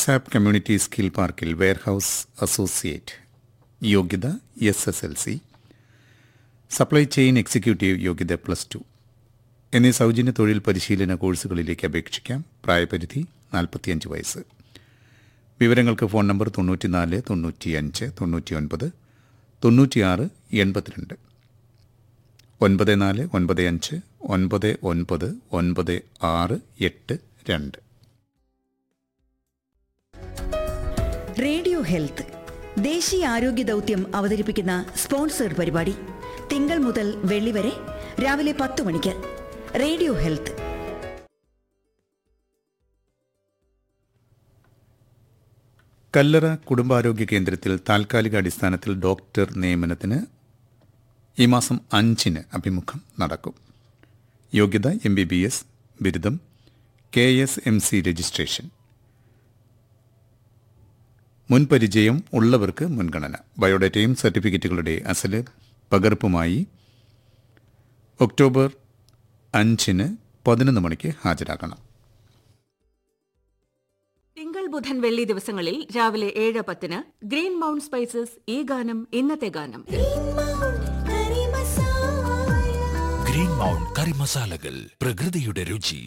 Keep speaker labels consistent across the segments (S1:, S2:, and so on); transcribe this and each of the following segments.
S1: ASAP community skill പാർക്കിൽ warehouse associate യോഗ്യത S S L C supply chain executive യോഗ്യത plus two എന്നീ സൗജന്യ തൊഴിൽ പരിശീലന കോഴ്സുകളിലേക്ക് അപേക്ഷിക്കാം പ്രായപരിധി നാൽപ്പത്തിയഞ്ച് വയസ്സ് വിവരങ്ങൾക്ക് ഫോൺ നമ്പർ തൊണ്ണൂറ്റിനാല് തൊണ്ണൂറ്റിയഞ്ച് തൊണ്ണൂറ്റിയൊൻപത് തൊണ്ണൂറ്റിയാറ് എൺപത്തിരണ്ട് ഒൻപത് നാല് ഒൻപത് അഞ്ച് ഒൻപത് ഒൻപത് ഒൻപത് ആറ് എട്ട് രണ്ട്
S2: റേഡിയോ ഹെൽത്ത് ദേശീയ ആരോഗ്യ ദൗത്യം അവതരിപ്പിക്കുന്ന സ്പോൺസേഡ് പരിപാടി തിങ്കൾ മുതൽ വെള്ളി വരെ രാവിലെ പത്ത് മണിക്ക് റേഡിയോ ഹെൽത്ത്
S1: കല്ലറ കുടുംബാരോഗ്യ കേന്ദ്രത്തിൽ താൽക്കാലിക അടിസ്ഥാനത്തിൽ ഡോക്ടർ നിയമനത്തിന് ഈ മാസം അഞ്ചിന് അഭിമുഖം നടക്കും യോഗ്യത എം ബി ബി എസ് ബിരുദം K S M C registration മുൻപരിചയം ഉള്ളവർക്ക് മുൻഗണന ബയോഡേറ്റയും സർട്ടിഫിക്കറ്റുകളുടെ അസല് പകർപ്പുമായി ഒക്ടോബർ അഞ്ചിന് പതിനൊന്ന് മണിക്ക് ഹാജരാകണം
S3: തിങ്കൾ ബുധൻ വെള്ളി ദിവസങ്ങളിൽ രാവിലെ ഏഴ് പത്തിന് ഗ്രീൻ മൗണ്ട് സ്പൈസസ് ഈ ഗാനം ഇന്നത്തെ ഗാനം
S4: ഗ്രീൻ മൗണ്ട് കറി മസാലകൾ പ്രകൃതിയുടെ രുചി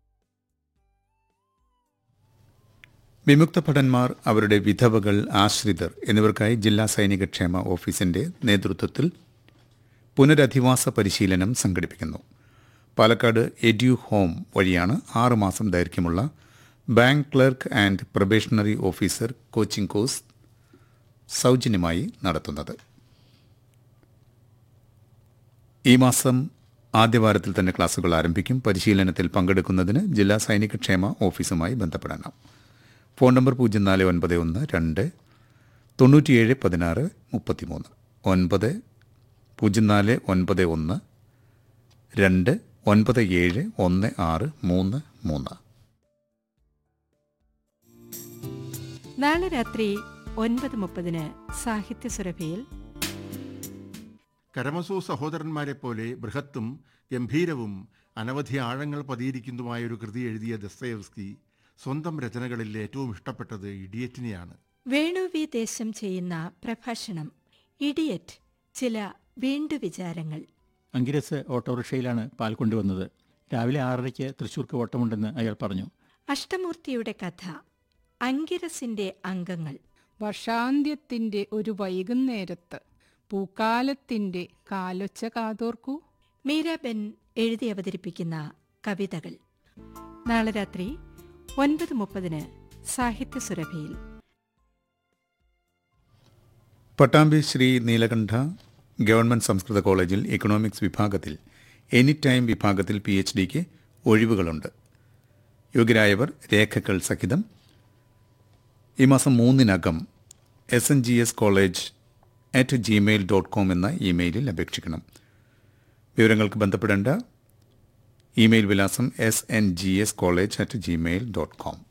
S1: വിമുക്ത ഭടന്മാർ അവരുടെ വിധവകൾ ആശ്രിതർ എന്നിവർക്കായി ജില്ലാ സൈനിക ക്ഷേമ ഓഫീസിന്റെ നേതൃത്വത്തിൽ പുനരധിവാസ പരിശീലനം സംഘടിപ്പിക്കുന്നു പാലക്കാട് എഡ്യു ഹോം വഴിയാണ് ആറുമാസം ദൈർഘ്യമുള്ള bank clerk and probationary officer coaching course സൗജന്യമായി നടത്തുന്നത് ഈ മാസം ആദ്യവാരത്തിൽ തന്നെ ക്ലാസുകൾ ആരംഭിക്കും പരിശീലനത്തിൽ പങ്കെടുക്കുന്നതിന് ജില്ലാ സൈനിക ക്ഷേമ ഓഫീസുമായി ബന്ധപ്പെടണം ഫോൺ നമ്പർ പൂജ്യം നാല് ഒൻപത് ഒന്ന് രണ്ട് തൊണ്ണൂറ്റിയേഴ് പതിനാറ് മുപ്പത്തിമൂന്ന് ഒൻപത് പൂജ്യം നാല് ഒൻപത് ഒന്ന് രണ്ട് ഒൻപത് ഏഴ് ഒന്ന് ആറ് മൂന്ന് മൂന്ന്
S5: നാളെ രാത്രി ഒൻപത് മുപ്പതിന് സാഹിത്യ സുരഭിയിൽ
S6: കരമസൂ സഹോദരന്മാരെ പോലെ ബൃഹത്തും ഗംഭീരവും അനവധി ആഴങ്ങൾ പതിയിരിക്കുന്നതുമായ ഒരു കൃതി എഴുതിയ ദസ്തയവ്സ്കി സ്വന്തം രചനകളിൽ ഏറ്റവും ഇഷ്ടപ്പെട്ടത് ഇഡിയറ്റിനെയാണ്
S5: വേണു വി ദേശം ചെയ്യുന്ന പ്രഭാഷണം ഇഡിയറ്റ് ചില വീണ്ടു വിചാരങ്ങൾ
S7: അങ്കിരസ് ഓട്ടോറിക്ഷയിലാണ് പാൽ കൊണ്ടുവന്നത് രാവിലെ ആറരയ്ക്ക് തൃശ്ശൂർക്ക് ഓട്ടമുണ്ടെന്ന് അയാൾ പറഞ്ഞു
S5: അഷ്ടമൂർത്തിയുടെ കഥ അങ്കിരസിന്റെ അംഗങ്ങൾ
S8: വർഷാന്ത്യത്തിന്റെ ഒരു വൈകുന്നേരത്ത് പൂക്കാലത്തിന്റെ കാലൊച്ച കാതോർക്കൂ
S5: മീരാബെൻ എഴുതി അവതരിപ്പിക്കുന്ന കവിതകൾ നാളെ രാത്രി ഒൻപത് മുപ്പതിന് സാഹിത്യ സുരഭിയിൽ
S1: പട്ടാമ്പി ശ്രീ നീലകണ്ഠ ഗവൺമെന്റ് സംസ്കൃത കോളേജിൽ എക്കണോമിക്സ് വിഭാഗത്തിൽ എനി ടൈം വിഭാഗത്തിൽ പി എച്ച് ഡിക്ക് ഒഴിവുകളുണ്ട് യോഗ്യരായവർ രേഖകൾ സഹിതം ഈ മാസം മൂന്നിനകം S N G S college at Gmail dot com എന്ന ഇമെയിലിൽ അപേക്ഷിക്കണം വിവരങ്ങൾക്ക് ബന്ധപ്പെടേണ്ട ഇമെയിൽ വിലാസം S N G S college at Gmail dot com